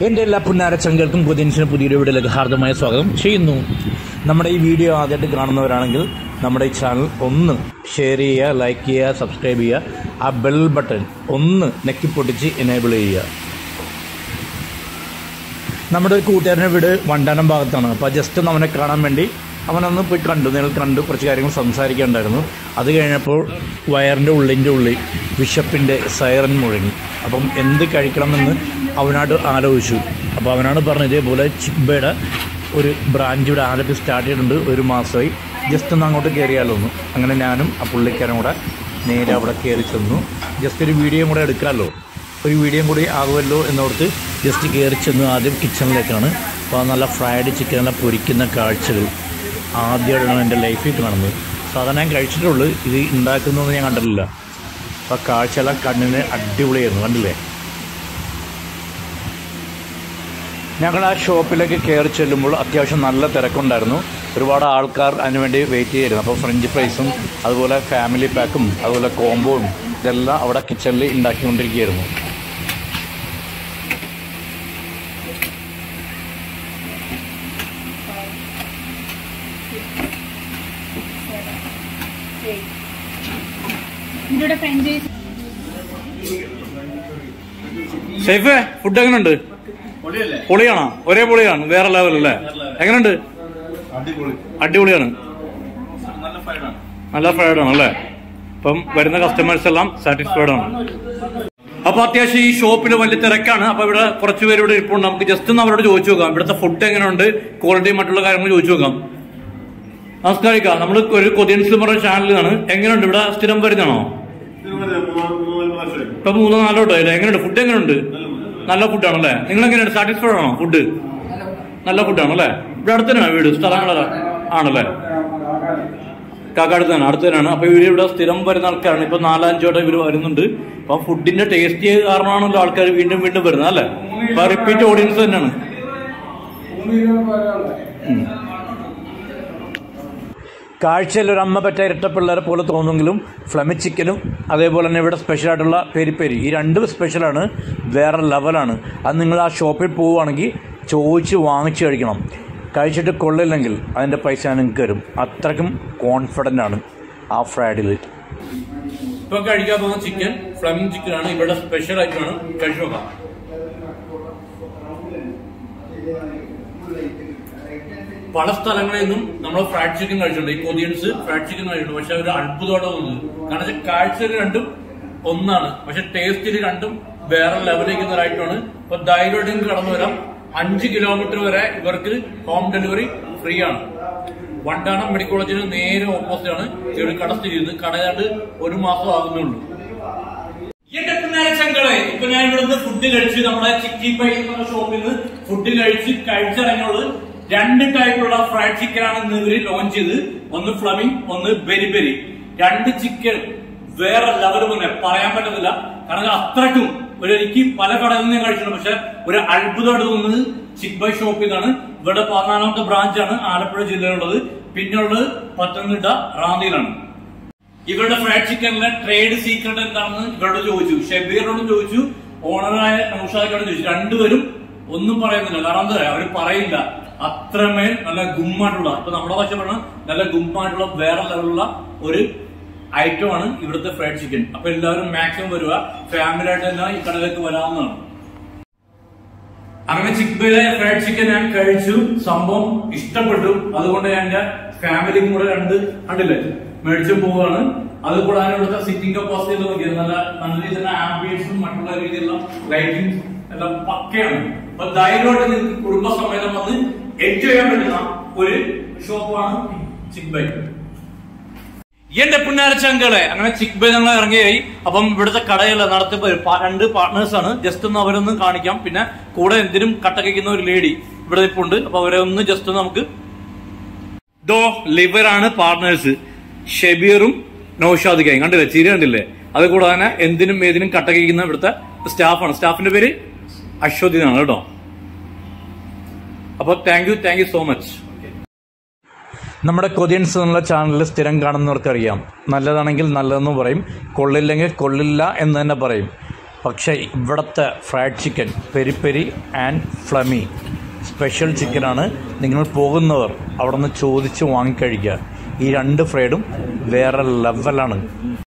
എൻ്റെ എല്ലാ പുന്നാരച്ചങ്കൾക്കും പുതിയൻസിന് പുതിയൊരു വീഡിയോയിലേക്ക് ഹാർദമായ സ്വാഗതം ചെയ്യുന്നു നമ്മുടെ ഈ വീഡിയോ ആദ്യമായിട്ട് കാണുന്നവരാണെങ്കിൽ നമ്മുടെ ഈ ചാനൽ ഒന്ന് ഷെയർ ചെയ്യുക ലൈക്ക് ചെയ്യുക സബ്സ്ക്രൈബ് ചെയ്യുക ആ ബെൽ ബട്ടൺ ഒന്ന് നെക്കിപ്പൊട്ടിച്ച് എനേബിൾ ചെയ്യുക നമ്മുടെ ഒരു കൂട്ടുകാരൻ്റെ വീട് വണ്ടാനം ഭാഗത്താണ് അപ്പോൾ ജസ്റ്റ് ഒന്ന് അവനെ കാണാൻ വേണ്ടി അവനൊന്ന് പോയി കണ്ടു നിങ്ങൾ കണ്ടു കുറച്ച് കാര്യങ്ങൾ സംസാരിക്കാനുണ്ടായിരുന്നു അത് കഴിഞ്ഞപ്പോൾ വയറിൻ്റെ ഉള്ളിൻ്റെ ഉള്ളിൽ വിശപ്പിൻ്റെ സൈറൻ മുഴങ്ങി അപ്പം എന്ത് കഴിക്കണമെന്ന് അവനോട് ആലോചിച്ചു അപ്പോൾ അവനാണ് പറഞ്ഞത് ഇതേപോലെ ചിബയുടെ ഒരു ബ്രാഞ്ച് ഇവിടെ ആലപ്പി സ്റ്റാർട്ട് ചെയ്തിട്ടുണ്ട് ഒരു മാസമായി ജസ്റ്റ് ഒന്ന് അങ്ങോട്ട് കയറിയാലോ ഒന്ന് അങ്ങനെ ഞാനും ആ പുള്ളിക്കാരും കൂടെ നേരെ അവിടെ കയറി ചെന്നു ജസ്റ്റ് ഒരു വീഡിയോ കൂടെ എടുക്കാമല്ലോ ഒരു വീഡിയോ കൂടി ആകുമല്ലോ എന്നോർത്ത് ജസ്റ്റ് കയറി ചെന്നു ആദ്യം കിച്ചണിലേക്കാണ് അപ്പോൾ നല്ല ഫ്രൈഡ് ചിക്കൻ നല്ല പൊരിക്കുന്ന കാഴ്ചകൾ ആദ്യമായിട്ടാണ് എൻ്റെ ലൈഫിൽ കാണുന്നത് സാധാരണ ഞാൻ കഴിച്ചിട്ടുള്ളൂ ഇത് ഉണ്ടാക്കുന്നതൊന്നും ഞാൻ കണ്ടിട്ടില്ല അപ്പോൾ കാഴ്ചയെല്ലാം കണ്ണിന് അടിപൊളിയായിരുന്നു കണ്ടില്ലേ ഞങ്ങൾ ആ ഷോപ്പിലേക്ക് കയറി ചെല്ലുമ്പോൾ അത്യാവശ്യം നല്ല തിരക്കുണ്ടായിരുന്നു ഒരുപാട് ആൾക്കാർ അതിനുവേണ്ടി വെയിറ്റ് ചെയ്യായിരുന്നു അപ്പോൾ ഫ്രഞ്ച് ഫ്രൈസും അതുപോലെ ഫാമിലി പാക്കും അതുപോലെ കോംബോയും ഇതെല്ലാം അവിടെ കിച്ചണിൽ ഉണ്ടാക്കിക്കൊണ്ടിരിക്കുകയായിരുന്നു ഇതിലൂടെ ഫ്രഞ്ചൈസ് സേഫ് ഫുഡ് എങ്ങനെയുണ്ട് പൊളിയാണോ ഒരേ പൊളിയാണ് വേറെ ലെവൽ അല്ലേ എങ്ങനെയുണ്ട് അടിപൊളിയാണ് നല്ല ഫ്രൈഡ് ആണ് അല്ലേ അപ്പം വരുന്ന കസ്റ്റമേഴ്സ് എല്ലാം സാറ്റിസ്ഫൈഡ് ആണ് അപ്പൊ അത്യാവശ്യം ഈ ഷോപ്പിൽ വലിയ തിരക്കാണ് അപ്പൊ ഇവിടെ കുറച്ച് പേര് ഇവിടെ ഇരിപ്പുണ്ട് നമുക്ക് ജസ്റ്റ് ഒന്ന് അവരോട് ചോദിച്ചു നോക്കാം ഇവിടുത്തെ ഫുഡ് എങ്ങനെയുണ്ട് ക്വാളിറ്റി മറ്റുള്ള കാര്യങ്ങൾ ചോദിച്ചു നോക്കാം നമസ്കാരിക്ക നമ്മൾ ഒരു കൊതിയൻസ് പറഞ്ഞ ചാനലിലാണ് എങ്ങനെയുണ്ട് ഇവിടെ സ്ഥിരം വരുന്നതാണോ ഇപ്പൊ മൂന്നോ നാലോ കേട്ടോ എങ്ങനെയുണ്ട് ഫുഡ് എങ്ങനെയുണ്ട് നല്ല ഫുഡാണല്ലേ നിങ്ങൾ എങ്ങനെയാണ് സാറ്റിസ്ഫൈഡ് ആണോ ഫുഡ് നല്ല ഫുഡാണല്ലേ ഇവിടെ അടുത്ത് തന്നെയാണ് വീട് സ്ഥലങ്ങളല്ല ആണല്ലേ കാക്ക അടുത്ത് തന്നെ അടുത്ത് തന്നെയാണ് അപ്പൊ ഇവര് ഇവിടെ സ്ഥിരം വരുന്ന ആൾക്കാരാണ് ഇപ്പൊ നാലഞ്ചോടെ ഇവര് വരുന്നുണ്ട് അപ്പൊ ഫുഡിന്റെ ടേസ്റ്റ് കാരണമാണല്ലോ ആൾക്കാർ വീണ്ടും വീണ്ടും വരുന്നത് അല്ലേ അപ്പൊ റിപ്പീറ്റ് ഓഡിയൻസ് തന്നെയാണ് ഉം. കാഴ്ചയിൽ ഒരു അമ്മ പറ്റ ഇരട്ട പിള്ളേരെ പോലെ തോന്നുമെങ്കിലും ഫ്ലമി ചിക്കനും അതേപോലെ തന്നെ ഇവിടെ സ്പെഷ്യലായിട്ടുള്ള പെരിപ്പേരി ഈ രണ്ടും സ്പെഷ്യലാണ് വേറെ ലെവലാണ് അത് നിങ്ങൾ ആ ഷോപ്പിൽ പോവുകയാണെങ്കിൽ ചോദിച്ച് വാങ്ങിച്ച് കഴിക്കണം കഴിച്ചിട്ട് കൊള്ളില്ലെങ്കിൽ അതിൻ്റെ പൈസ നിങ്ങൾക്ക് തരും അത്രയ്ക്കും കോൺഫിഡൻ്റ് ആണ് ആ ഫ്രൈഡിൽ ഇപ്പൊ കഴിക്കാൻ പോകുന്ന ചിക്കൻ ഫ്ലമിംഗ് ചിക്കൻ ആണ് ഇവിടെ സ്പെഷ്യൽ ആയിട്ടാണ് കഴിച്ചു നോക്കാം പല സ്ഥലങ്ങളിൽ നിന്നും നമ്മൾ ഫ്രൈഡ് ചിക്കൻ കഴിച്ചിട്ടുണ്ട് ഈ കൊതിയൻസ് ഫ്രൈഡ് ചിക്കൻ കഴിച്ചിട്ടുണ്ട് പക്ഷെ ഒരു അത്ഭുതമായിട്ട് തോന്നുന്നത് കാരണം വെച്ചാൽ കാഴ്ചയിൽ രണ്ടും ഒന്നാണ് പക്ഷെ ടേസ്റ്റിൽ രണ്ടും വേറെ ലെവലിലേക്കുന്നതായിട്ടാണ് ഇപ്പൊ ധൈര്യമായിട്ട് കടന്നു വരാം അഞ്ച് കിലോമീറ്റർ വരെ ഇവർക്ക് ഹോം ഡെലിവറി ഫ്രീ ആണ് വണ്ടാനം മെഡിക്കൽ കോളേജിന് നേരെ ഓപ്പോസിറ്റ് ആണ് ഈ ഒരു കട സ്ഥിതി ചെയ്യുന്നത് കടയാണ്ട് ഒരു മാസം ആകുന്നുള്ളൂ എന്റെ പിന്നാരച്ചങ്കളെ ഇപ്പൊ ഞാൻ ഇവിടെ നിന്ന് ഫുഡ് കഴിച്ച് നമ്മുടെ ചിക്കി പൈ എന്ന ഷോപ്പിൽ നിന്ന് ഫുഡ് കഴിച്ച് കഴിച്ചിറങ്ങിയുള്ളത് രണ്ട് ടൈപ്പുള്ള ഫ്രൈഡ് ചിക്കൻ ആണ് ഇന്ന് ഇവര് ലോഞ്ച് ചെയ്ത് ഒന്ന് ഫ്ലമിംഗ് ഒന്ന് ബെരി ബെരി രണ്ട് ചിക്കൻ വേറെ ലെവൽ തന്നെ പറയാൻ പറ്റത്തില്ല കാരണം അത്രയ്ക്കും ഒരു എനിക്ക് പല കടകളിൽ നിന്ന് ഞാൻ കഴിച്ചിട്ടുണ്ട് പക്ഷെ ഒരു അത്ഭുതമായിട്ട് തോന്നുന്നത് ചിക്ക് ബൈ ഷോപ്പിൽ നിന്നാണ് ഇവിടെ പതിനാലാമത്തെ ബ്രാഞ്ചാണ് ആലപ്പുഴ ജില്ലയിലുള്ളത് പിന്നുള്ളത് പത്തനംതിട്ട റാന്നിയിലാണ് ഇവരുടെ ഫ്രൈഡ് ചിക്കനിലെ ട്രേഡ് സീക്രട്ട് എന്താണെന്ന് ഇവരോട് ചോദിച്ചു ഷെബീറിനോടും ചോദിച്ചു ഓണറായ നൌഷാദിനോടും ചോദിച്ചു രണ്ടുപേരും ഒന്നും പറയുന്നില്ല കാരണം എന്താ പറയാ അവര് പറയില്ല അത്രമേൽ നല്ല ഗുമ്മായിട്ടുള്ള ഇപ്പൊ നമ്മുടെ ഭാഷ പറഞ്ഞ നല്ല ഗുമ്മായിട്ടുള്ള വേറെ ലെവലുള്ള ഒരു ഐറ്റം ആണ് ഇവിടുത്തെ ഫ്രൈഡ് ചിക്കൻ അപ്പൊ എല്ലാവരും മാക്സിമം വരിക ഫാമിലി ആയിട്ട് തന്നെ ഈ കടയിലേക്ക് വരാവുന്നതാണ് അങ്ങനെ ചിക്ബയിലെ ഫ്രൈഡ് ചിക്കൻ ഞാൻ കഴിച്ചു സംഭവം ഇഷ്ടപ്പെട്ടു അതുകൊണ്ട് ഞാൻ എന്റെ ഫാമിലിക്കും കൂടെ രണ്ട് കണ്ടില്ലേ മേടിച്ചു പോവാണ് അത് കൂടാതെ ഇവിടുത്തെ സിറ്റിംഗ് കപ്പാസിറ്റി നോക്കിയത് നല്ല നല്ല രീതിയിലുള്ള ആംബിയൻസും മറ്റുള്ള രീതിയിലുള്ള ലൈറ്റിംഗ് എല്ലാം പക്കയാണ് അപ്പൊ ധൈര്യമായിട്ട് നിങ്ങൾക്ക് കുടുംബസമേതം വന്ന് എൻജോയ് ചെയ്യാൻ പറ്റുന്ന ഒരു ഷോപ്പാണ് ചിക്ബൈ എന്റെ പുന്നാരച്ചങ്കളെ അങ്ങനെ ചിക്ക് ബൈ ഞങ്ങൾ ഇറങ്ങിയായി അപ്പം ഇവിടുത്തെ കടയില നടത്തി രണ്ട് പാർട്ട്നേഴ്സ് ആണ് ജസ്റ്റ് ഒന്ന് അവരൊന്ന് കാണിക്കാം പിന്നെ കൂടെ എന്തിനും കട്ടകയ്ക്കുന്ന ഒരു ലേഡി ഇവിടെ ഇപ്പുണ്ട് അപ്പൊ അവരെ ഒന്ന് ജസ്റ്റ് ഒന്ന് നമുക്ക് ദോ ലിവർ ആണ് പാർട്ട്നേഴ്സ് ഷെബീറും നൌഷാദിക്കായും കണ്ടില്ലേ ചിരി കണ്ടില്ലേ അത് കൂടാതെ തന്നെ എന്തിനും ഏതിനും കട്ടകയ്ക്കുന്ന ഇവിടുത്തെ സ്റ്റാഫാണ് സ്റ്റാഫിന്റെ പേര് അശ്വതി എന്നാണ് കേട്ടോ അപ്പൊ thank you thank you so much നമ്മുടെ കൊതിയൻസ് എന്നുള്ള ചാനൽ സ്ഥിരം കാണുന്നവർക്കറിയാം നല്ലതാണെങ്കിൽ നല്ലതെന്ന് പറയും കൊള്ളില്ലെങ്കിൽ കൊള്ളില്ല എന്ന് തന്നെ പറയും പക്ഷേ ഇവിടുത്തെ fried chicken peri peri and flamy special ചിക്കനാണ് നിങ്ങൾ പോകുന്നവർ അവിടെ നിന്ന് ചോദിച്ച് വാങ്ങിക്കഴിക്കുക ഈ രണ്ട് ഫ്രൈഡും വേറെ ലെവലാണ്